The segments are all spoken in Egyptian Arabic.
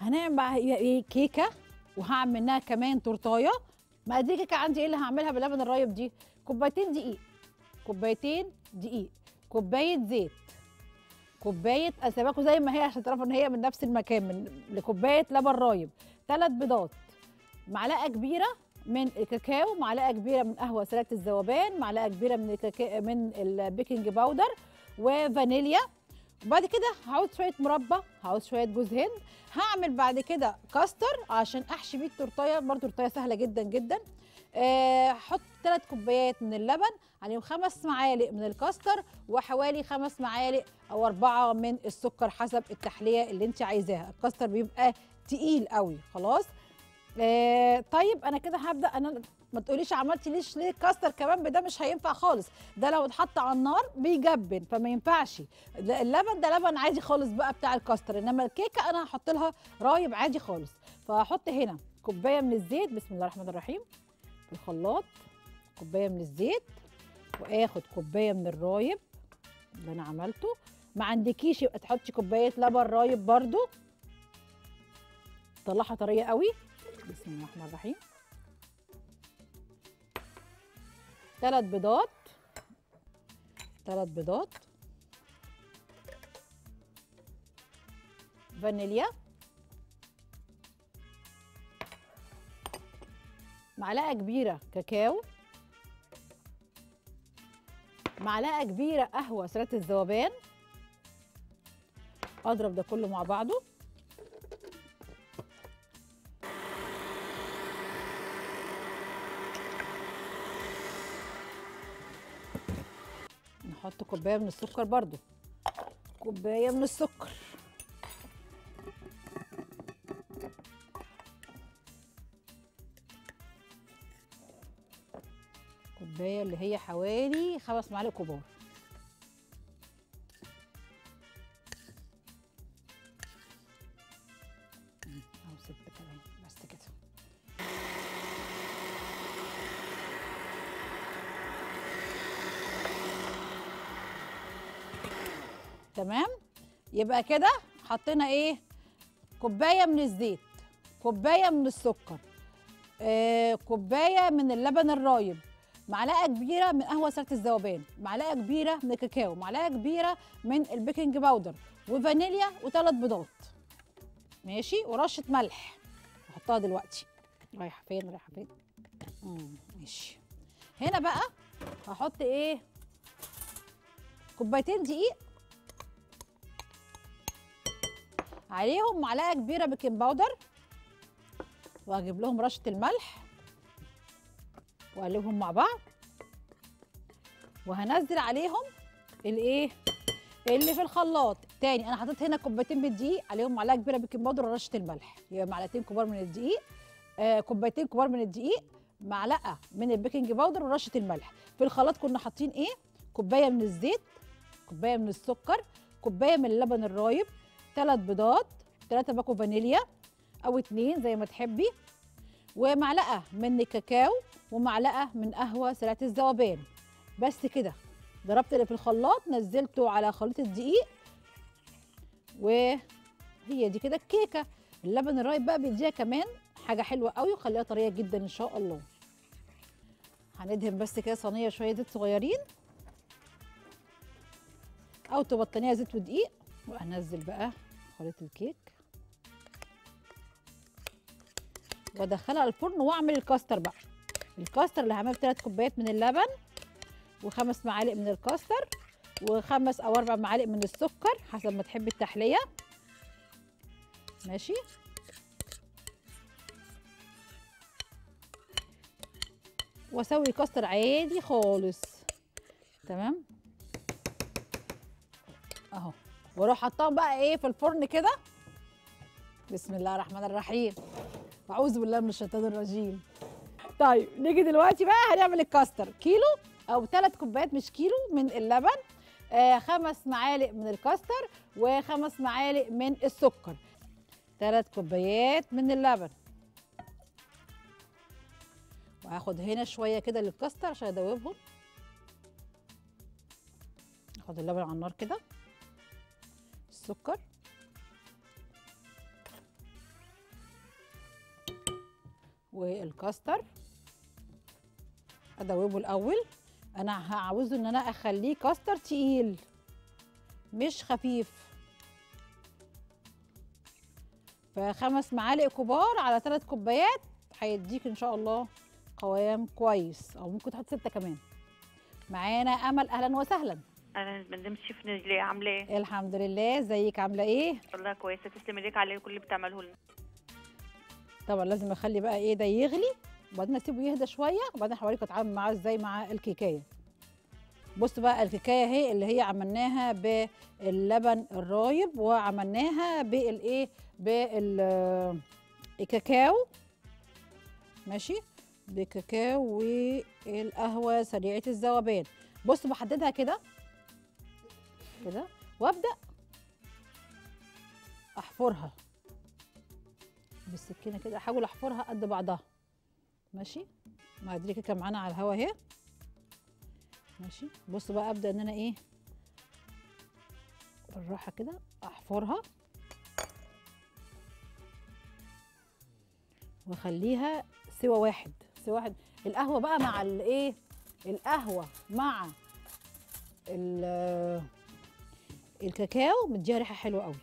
هنعمل بقى هي ايه كيكه وهعمل منها كمان تورتايه مقادير كيكه عندي ايه اللي هعملها باللبن الرايب دي كوبايتين دقيق كوبايتين دقيق كوبايه زيت كوبايه اسيبكوا زي ما هي عشان تعرفوا ان هي من نفس المكان من لكوبايه لبن رايب ثلاث بيضات معلقه كبيره من الكاكاو معلقه كبيره من قهوه سلطه الذوبان معلقه كبيره من الكاكا من البيكنج باودر وفانيليا وبعد كده هعوز شويه مربى هعوز شويه جوز هند هعمل بعد كده كاستر عشان احشي بيه التورتايه برضه تورتايه سهله جدا جدا آه، هحط ثلاث كوبايات من اللبن عليهم خمس معالق من الكاستر وحوالي خمس معالق او اربعه من السكر حسب التحليه اللي انت عايزاها الكاستر بيبقى تقيل قوي خلاص آه طيب انا كده هبدا انا ما تقوليش عملتي ليش ليه كاستر كمان ده مش هينفع خالص ده لو اتحط على النار بيجبن فما ينفعش ده اللبن ده لبن عادي خالص بقى بتاع الكاستر انما الكيكه انا هحط لها رايب عادي خالص فهحط هنا كوبايه من الزيت بسم الله الرحمن الرحيم في الخلاط كوبايه من الزيت واخد كوبايه من الرايب اللي انا عملته ما عندكيش يبقى تحطي كوبايه لبن رايب برضو طلعها طريه قوي بسم الله الرحمن الرحيم ثلاث بيضات ثلاث بيضات فانيليا معلقه كبيره كاكاو معلقه كبيره قهوه سلطه الذوبان اضرب ده كله مع بعضه نحط كوبايه من السكر برضو كوبايه من السكر كوبايه اللي هي حوالي خمس معالق كبار مم، او ست كمان بس كده تمام يبقى كده حطينا ايه كوبايه من الزيت كوبايه من السكر آه كوبايه من اللبن الرايب معلقه كبيره من قهوه سلطه الذوبان معلقه كبيره من الكاكاو معلقه كبيره من البيكنج باودر وفانيليا وثلاث بيضات ماشي ورشه ملح هحطها دلوقتي رايحه فين رايحه فين مم، ماشي هنا بقى هحط ايه كوبايتين دقيق عليهم معلقه كبيره بيكنج باودر واجيب لهم رشه الملح واقلبهم مع بعض وهنزل عليهم الايه اللي في الخلاط تاني انا حطيت هنا كوبايتين من الدقيق عليهم معلقه كبيره بيكنج باودر ورشه الملح يبقى معلقتين كبار من الدقيق آه كوبايتين كبار من الدقيق معلقه من البيكنج باودر ورشه الملح في الخلاط كنا حاطين ايه كوبايه من الزيت كوبايه من السكر كوبايه من اللبن الرايب ثلاث بيضات ثلاثة باكو فانيليا او اتنين زي ما تحبي ومعلقه من الكاكاو ومعلقه من قهوه سلطه الذوبان بس كده ضربت اللي في الخلاط نزلته على خليط الدقيق وهي دي كده الكيكه اللبن الرايب بقى بيديها كمان حاجه حلوه قوي وخليها طريه جدا ان شاء الله هندهن بس كده صينيه شويه زيت صغيرين او تبطنيها زيت ودقيق وهنزل بقى خليط الكيك وادخلها الفرن واعمل الكاستر بقى الكاستر اللي هعمل ثلاث كوبايات من اللبن وخمس معالق من الكاستر وخمس او اربع معالق من السكر حسب ما تحبي التحليه ماشي واسوي كاستر عادي خالص تمام اهو واروح حطاهم بقى ايه في الفرن كده بسم الله الرحمن الرحيم اعوذ بالله من الشيطان الرجيم طيب نيجي دلوقتي بقى هنعمل الكاستر كيلو او ثلاث كوبايات مش كيلو من اللبن آه خمس معالق من الكاستر وخمس معالق من السكر ثلاث كوبايات من اللبن وهاخد هنا شويه كده للكاستر عشان ادوبهم اخد اللبن على النار كده السكر والكاستر ادوبه الاول انا هعوزه ان انا اخليه كاستر تقيل مش خفيف فخمس معالق كبار على ثلاث كوبايات هيديك ان شاء الله قوام كويس او ممكن تحط سته كمان معانا امل اهلا وسهلا انا مدام شيف نجلي عامله ايه الحمد لله ازيك عامله ايه والله كويسه تسلم ايديك على كل اللي بتعمله لنا طبعا لازم اخلي بقى ايه ده يغلي وبعدين اسيبه يهدى شويه وبعدين هوريك اتعامل معاه ازاي مع الكيكايه بص بقى الكيكايه اهي اللي هي عملناها باللبن الرايب وعملناها بالايه بالكاكاو ماشي بكاكاو والقهوه سريعه الذوبان بص بحددها كده كده وابدا احفرها بالسكينه كده احاول احفرها قد بعضها ماشي مقادير كده معانا على الهوا اهي ماشي بص بقى ابدا ان انا ايه بالراحه كده احفرها واخليها سوا واحد سوا واحد القهوه بقى مع الايه القهوه مع ال- الكاكاو مديها ريحه حلوه قوي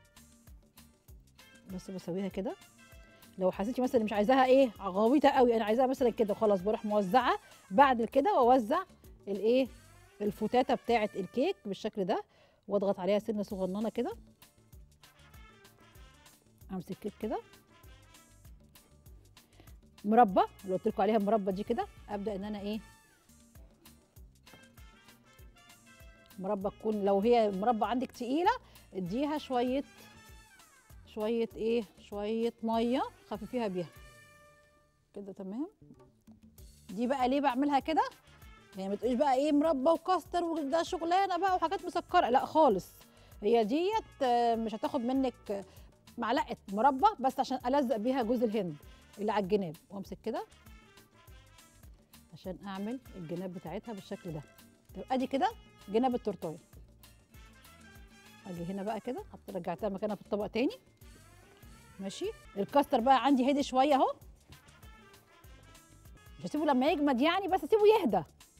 بس بسويها كده لو حسيتي مثلا مش عايزاها ايه غويطه قوي انا عايزاها مثلا كده خلاص بروح موزعه بعد كده واوزع الايه الفتاته بتاعه الكيك بالشكل ده واضغط عليها سنه صغننه كده امسك كيك كده مربى اللي قلت لكم عليها المربى دي كده ابدا ان انا ايه مربى تكون لو هي مربى عندك تقيله اديها شويه شويه ايه شويه ميه خففيها بيها كده تمام دي بقى ليه بعملها كده يعني ما تقوليش بقى ايه مربى وكاستر وده شغلانه بقى وحاجات مسكره لا خالص هي ديت آه، مش هتاخد منك آه، معلقه مربى بس عشان الزق بيها جوز الهند اللي على الجناب وامسك كده عشان اعمل الجناب بتاعتها بالشكل ده طب ادي كده جناب التورتايه اجي هنا بقى كده حط رجعتها مكانها في الطبق تاني ماشي الكاستر بقى عندي هدي شويه اهو مش هسيبه لما يجمد يعني بس اسيبه يهدى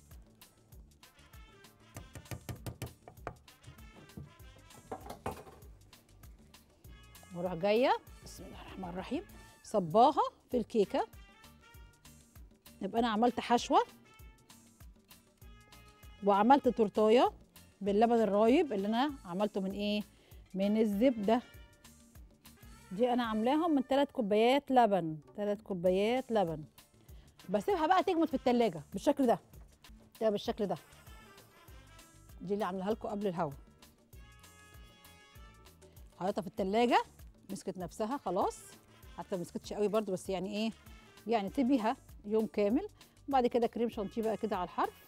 واروح جايه بسم الله الرحمن الرحيم صباها في الكيكه يبقى انا عملت حشوه وعملت تورتايه باللبن الرايب اللي انا عملته من ايه من الزبده دي انا عاملاهم من ثلاث كوبايات لبن ثلاث كوبايات لبن بسيبها بقى تجمد في التلاجة بالشكل ده ده بالشكل ده دي اللي عاملاها لكم قبل الهوا حطيتها في التلاجة مسكت نفسها خلاص حتى ما مسكتش قوي برضو بس يعني ايه يعني سيبيها يوم كامل وبعد كده كريم شانتيه بقى كده على الحرف